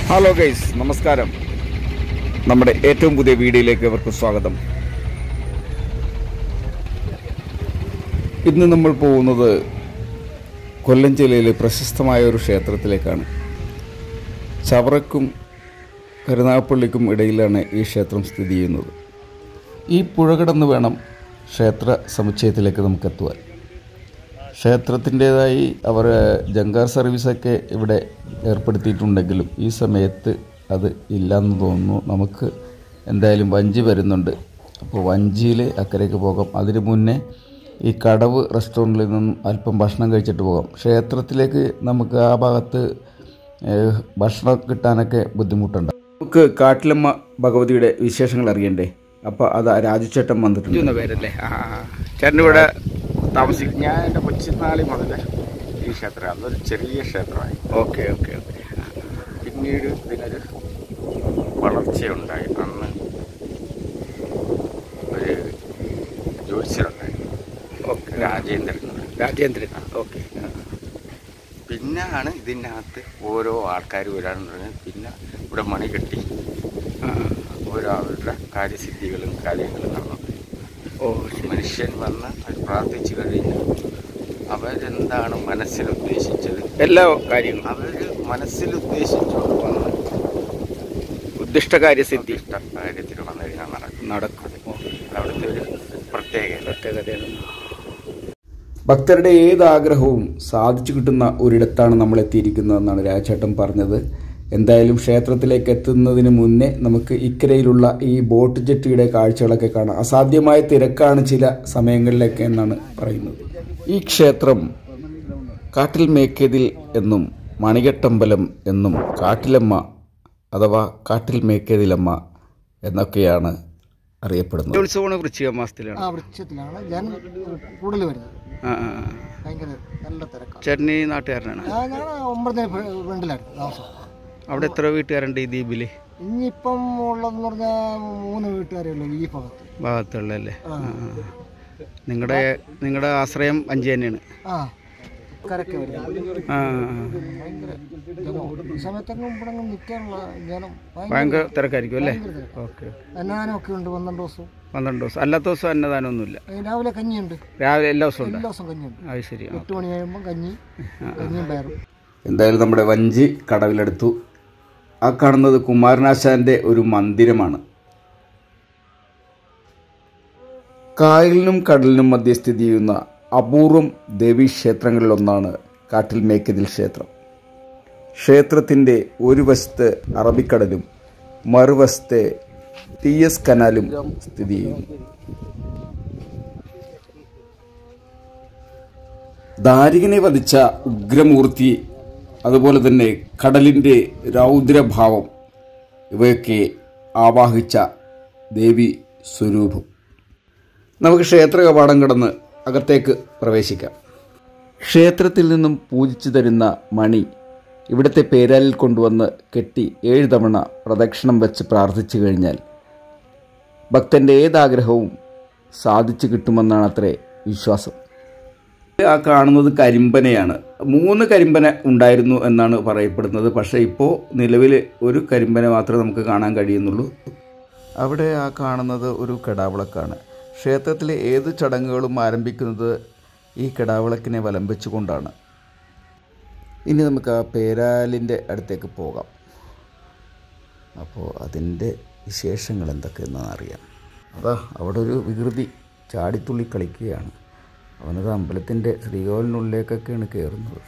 Hello guys നമസ്കാരം നമ്മുടെ ഏറ്റവും പുതിയ വീഡിയോയിലേക്ക് അവർക്ക് സ്വാഗതം ഇന്ന് നമ്മൾ പോകുന്നത് കൊല്ലം ജില്ലയിലെ പ്രശസ്തമായ ഒരു ക്ഷേത്രത്തിലേക്കാണ് ചവറക്കും കരുനാഗപ്പള്ളിക്കും ഇടയിലാണ് ഈ ക്ഷേത്രം സ്ഥിതി ചെയ്യുന്നത് ഈ പുഴ കടന്ന് വേണം ക്ഷേത്ര സമുച്ചയത്തിലേക്ക് നമുക്ക് എത്തുവാൻ ക്ഷേത്രത്തിൻ്റേതായി അവർ ജങ്കാർ സർവീസൊക്കെ ഇവിടെ ഏർപ്പെടുത്തിയിട്ടുണ്ടെങ്കിലും ഈ സമയത്ത് അത് ഇല്ലയെന്ന് തോന്നുന്നു നമുക്ക് എന്തായാലും വഞ്ചി വരുന്നുണ്ട് അപ്പോൾ വഞ്ചിയിൽ അക്കരയ്ക്ക് പോകാം അതിന് മുന്നേ ഈ കടവ് റെസ്റ്റോറൻറ്റിൽ നിന്നും അല്പം ഭക്ഷണം കഴിച്ചിട്ട് പോകാം ക്ഷേത്രത്തിലേക്ക് നമുക്ക് ആ ഭാഗത്ത് ഏഹ്, ഭക്ഷണം കിട്ടാനൊക്കെ ബുദ്ധിമുട്ടുണ്ട് നമുക്ക് കാട്ടിലമ്മ ഭഗവതിയുടെ വിശേഷങ്ങൾ അറിയണ്ടേ അപ്പോൾ അത് രാജുചേട്ടൻ വന്നിട്ടുണ്ട് പേരല്ലേ ചേട്ടൻ ഇവിടെ താമസിക്കും ഞാൻ എൻ്റെ കൊച്ചുനാളി മുതൽ ഈ ക്ഷേത്രം അതൊരു ചെറിയ ക്ഷേത്രമായി ഓക്കെ ഓക്കെ ഓക്കെ പിന്നീട് ഇതിനൊരു വളർച്ചയുണ്ടായി അന്ന് ഒരു ജ്യോത്സ്യരുണ്ടായി ഓക്കെ രാജേന്ദ്രൻ രാജേന്ദ്രൻ ഓക്കെ പിന്നെയാണ് ഇതിനകത്ത് ഓരോ ആൾക്കാർ വരാന്ന് പറഞ്ഞാൽ പിന്നെ ഇവിടെ മണി കെട്ടി ഓരോ അവരുടെ കാര്യസിദ്ധികളും കാര്യങ്ങളും നടന്നു ഓ മനുഷ്യൻ വന്ന് അവർ പ്രാർത്ഥിച്ചു കഴിഞ്ഞ് അവരെന്താണ് മനസ്സിൽ ഉദ്ദേശിച്ചത് എല്ലാ കാര്യങ്ങളും അവർ മനസ്സിൽ ഉദ്ദേശിച്ചു വന്ന് ഉദ്ദിഷ്ടകാര്യസിദ്ധി ഇഷ്ട കാര്യത്തിൽ വന്നു കഴിഞ്ഞാൽ നടക്കും നടക്കും അവിടുത്തെ ഒരു പ്രത്യേകത പ്രത്യേകതയാണ് ഭക്തരുടെ ഏത് ആഗ്രഹവും സാധിച്ചു കിട്ടുന്ന ഒരിടത്താണ് നമ്മൾ എത്തിയിരിക്കുന്നതെന്നാണ് രാജേട്ടൻ പറഞ്ഞത് എന്തായാലും ക്ഷേത്രത്തിലേക്ക് എത്തുന്നതിന് മുന്നേ നമുക്ക് ഇക്കരയിലുള്ള ഈ ബോട്ട് ജെട്ടിയുടെ കാഴ്ചകളൊക്കെ കാണാം അസാധ്യമായ തിരക്കാണ് ചില സമയങ്ങളിലൊക്കെ എന്നാണ് പറയുന്നത് ഈ ക്ഷേത്രം കാട്ടിൽ മേക്കേതിൽ എന്നും മണികെട്ടമ്പലം എന്നും കാട്ടിലമ്മ അഥവാ കാട്ടിൽ മേക്കേതിലമ്മ എന്നൊക്കെയാണ് അറിയപ്പെടുന്നത് ഉത്സവമാണ് വൃശ്ചിക മാസത്തിലാണ് ആ വൃക്ഷത്തിലാണ് ജനം കൂടുതൽ വരുന്നത് ഭയങ്കര നല്ല തിരക്കാണ് ചേട്ടൻ ഈ നാട്ടുകാരനാണ് ആ, ഞാൻ ഒമ്പതിന് ഫ്രണ്ടിലായിരുന്നു താമസം അവിടെ എത്ര വീട്ടുകാരുണ്ട് ഈ ദ്വീപില് ഇനിയിപ്പം ഉള്ളതെന്ന് പറഞ്ഞാൽ മൂന്ന് വീട്ടുകാരേ ഉള്ളൂ ഈ ഭാഗത്ത് ഭാഗത്തുള്ളല്ലേ ആ. നിങ്ങളുടെ നിങ്ങളുടെ ആശ്രയം അഞ്ച് തന്നെയാണ് ആ കരക്ക് വരുന്നത് ആ, ഭയങ്കര ജനം ഈ സമയത്തൊന്നും ഇവിടെ അങ്ങ് നിൽക്കാനുള്ള ജനം ഭയങ്കര ഭയങ്കര തിരക്കായിരിക്കും അല്ലേ ഭയങ്കര തിരക്കാ. ഓക്കെ അന്നദാനമൊക്കെ ഉണ്ട് പന്ത്രണ്ട് ദിവസവും പന്ത്രണ്ട് ദിവസം അല്ലാത്ത ദിവസം അന്നദാനമൊന്നുമില്ല ഏ, രാവിലെ കഞ്ഞിയുണ്ട് രാവിലെ എല്ലാ ദിവസവും ഉണ്ട് എല്ലാ ദിവസവും കഞ്ഞിയുണ്ട് അത് ശരി എട്ട് മണി കഴിയുമ്പോൾ കഞ്ഞി കഞ്ഞിയും പയറും എന്തായാലും നമ്മുടെ വഞ്ചി കടവിലെടുത്തു ആ കാണുന്നത് കുമാരനാശാന്റെ ഒരു മന്ദിരമാണ് കായലിനും കടലിനും മധ്യ സ്ഥിതി ചെയ്യുന്ന അപൂർവം ദേവീക്ഷേത്രങ്ങളിലൊന്നാണ് കാട്ടിൽ മേക്കതിൽ ക്ഷേത്രം ക്ഷേത്രത്തിൻ്റെ ഒരു വശത്ത് അറബിക്കടലും മറുവശത്തെ ടി എസ് കനാലും സ്ഥിതി ചെയ്യുന്നു ദാരികനെ വധിച്ച ഉഗ്രമൂർത്തി അതുപോലെ തന്നെ കടലിൻ്റെ രൗദ്രഭാവം ഇവയൊക്കെ ആവാഹിച്ച ദേവി സ്വരൂപം നമുക്ക് ക്ഷേത്ര കവാടം കടന്ന് അകത്തേക്ക് പ്രവേശിക്കാം ക്ഷേത്രത്തിൽ നിന്നും പൂജിച്ചു തരുന്ന മണി ഇവിടുത്തെ പേരാലിൽ കൊണ്ടുവന്ന് കെട്ടി ഏഴ് തവണ പ്രദക്ഷിണം വെച്ച് പ്രാർത്ഥിച്ചു കഴിഞ്ഞാൽ ഭക്തൻ്റെ ഏതാഗ്രഹവും സാധിച്ചു കിട്ടുമെന്നാണ് അത്രേ വിശ്വാസം ആ കാണുന്നത് കരിമ്പനയാണ് മൂന്ന് കരിമ്പന ഉണ്ടായിരുന്നു എന്നാണ് പറയപ്പെടുന്നത് പക്ഷേ ഇപ്പോൾ നിലവിൽ ഒരു കരിമ്പന മാത്രമേ നമുക്ക് കാണാൻ കഴിയുന്നുള്ളൂ അവിടെ ആ കാണുന്നത് ഒരു കെടാവിളക്കാണ് ക്ഷേത്രത്തിലെ ഏത് ചടങ്ങുകളും ആരംഭിക്കുന്നത് ഈ കെടാവിളക്കിനെ വലം വെച്ചുകൊണ്ടാണ് ഇനി നമുക്ക് ആ പേരാലിൻ്റെ അടുത്തേക്ക് പോകാം അപ്പോൾ അതിൻ്റെ വിശേഷങ്ങൾ എന്തൊക്കെയെന്ന് അറിയാം അതാ അവിടെ ഒരു വികൃതി ചാടിത്തുള്ളി കളിക്കുകയാണ് അവനത് അമ്പലത്തിൻ്റെ ശ്രീകോവിലിനുള്ളിലേക്കൊക്കെയാണ് കയറുന്നത്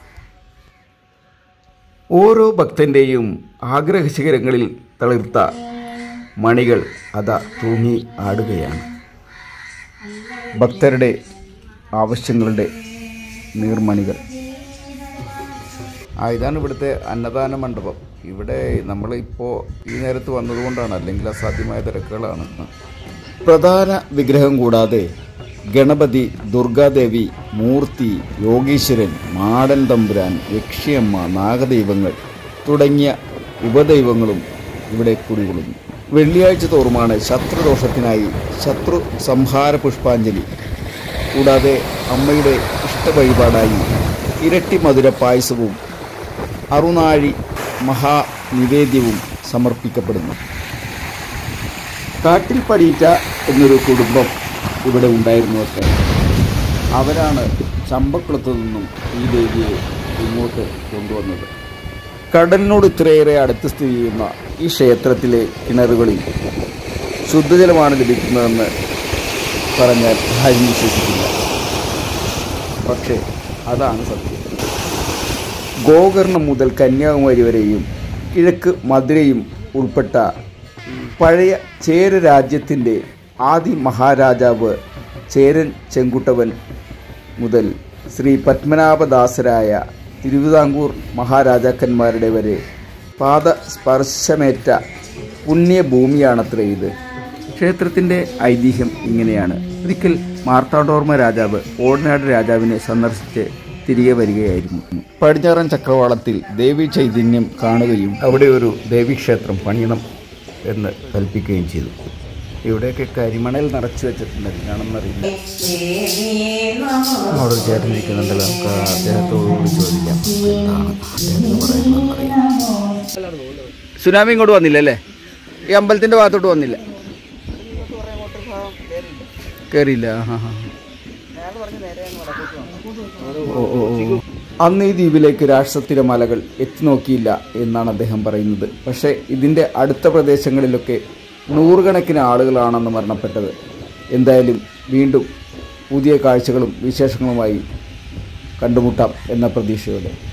ഓരോ ഭക്തൻ്റെയും ആഗ്രഹശിഖരങ്ങളിൽ തളിർത്ത മണികൾ അതാ തൂങ്ങി ആടുകയാണ് ഭക്തരുടെ ആവശ്യങ്ങളുടെ നീർമണികൾ ആ ഇതാണ് ഇവിടുത്തെ അന്നദാന മണ്ഡപം ഇവിടെ നമ്മളിപ്പോൾ ഈ നേരത്ത് വന്നതുകൊണ്ടാണ് അല്ലെങ്കിൽ അസാധ്യമായ തിരക്കുകളാണ് പ്രധാന വിഗ്രഹം കൂടാതെ ഗണപതി ദുർഗാദേവി മൂർത്തി യോഗീശ്വരൻ മാടൻ തമ്പുരാൻ യക്ഷിയമ്മ നാഗദൈവങ്ങൾ തുടങ്ങിയ ഉപദൈവങ്ങളും ഇവിടെ കുടികൊള്ളുന്നു വെള്ളിയാഴ്ച തോറുമാണ് ശത്രുദോഷത്തിനായി ശത്രു സംഹാര പുഷ്പാഞ്ജലി കൂടാതെ അമ്മയുടെ ഇഷ്ടവഴിപാടായി ഇരട്ടി മധുര പായസവും അറുനാഴി മഹാനിവേദ്യവും സമർപ്പിക്കപ്പെടുന്നു കാട്ടിൽ പടീറ്റ എന്നൊരു കുടുംബം ഇവിടെ ഉണ്ടായിരുന്നു അത്ര അവരാണ് ചമ്പക്കുളത്തു നിന്നും ഈ ദേവിയെ ഇങ്ങോട്ട് കൊണ്ടുവന്നത് കടലിനോട് ഇത്രയേറെ അടുത്ത് സ്ഥിതി ചെയ്യുന്ന ഈ ക്ഷേത്രത്തിലെ കിണറുകളിൽ ശുദ്ധജലമാണ് ലഭിക്കുന്നതെന്ന് പറഞ്ഞാൽ ആരും വിശ്വസിക്കില്ല പക്ഷേ അതാണ് സത്യം ഗോകർണം മുതൽ കന്യാകുമാരി വരെയും കിഴക്ക് മധുരയും ഉൾപ്പെട്ട പഴയ ചേര രാജ്യത്തിൻ്റെ ആദി മഹാരാജാവ് ചേരൻ ചെങ്കുട്ടവൻ മുതൽ ശ്രീ പത്മനാഭദാസരായ തിരുവിതാംകൂർ മഹാരാജാക്കന്മാരുടെ വരെ പാദസ്പർശമേറ്റ പുണ്യഭൂമിയാണത്രേ ഇത് ക്ഷേത്രത്തിൻ്റെ ഐതിഹ്യം ഇങ്ങനെയാണ് ഒരിക്കൽ മാർത്താണ്ഡോർമ്മ രാജാവ് ഓടനാട് രാജാവിനെ സന്ദർശിച്ച് തിരികെ വരികയായിരുന്നു പടിഞ്ഞാറൻ ചക്രവാളത്തിൽ ദേവി ചൈതന്യം കാണുകയും അവിടെ ഒരു ദേവീക്ഷേത്രം പണിയണം എന്ന് കൽപ്പിക്കുകയും ചെയ്തു ഇവിടെയൊക്കെ കരിമണൽ നിറച്ചു വെച്ചിട്ടുണ്ട് എന്താണെന്നറിയില്ല അവിടെ ഒരു ചേട്ടൻ ഇരിക്കുന്നുണ്ടല്ലോ നമുക്ക് അദ്ദേഹത്തോട് കൂടി ചോദിക്കാം എന്താണ് അദ്ദേഹത്തിന് പറയുന്നതെന്നറിയാം സുനാമി ഇങ്ങോട്ട് വന്നില്ല അല്ലേ ഈ അമ്പലത്തിന്റെ ഭാഗത്തോട്ട് വന്നില്ല കയറിയില്ല ആ ആ ഓ ഓ ഓ. അന്ന് ഈ ദ്വീപിലേക്ക് രാഷ്ട്രത്തിലെ മലകൾ എത്തി നോക്കിയില്ല എന്നാണ് അദ്ദേഹം പറയുന്നത് പക്ഷേ ഇതിൻ്റെ അടുത്ത പ്രദേശങ്ങളിലൊക്കെ നൂറുകണക്കിന് ആളുകളാണെന്ന് മരണപ്പെട്ടത് എന്തായാലും വീണ്ടും പുതിയ കാഴ്ചകളും വിശേഷങ്ങളുമായി കണ്ടുമുട്ടാം എന്ന പ്രതീക്ഷയോടെ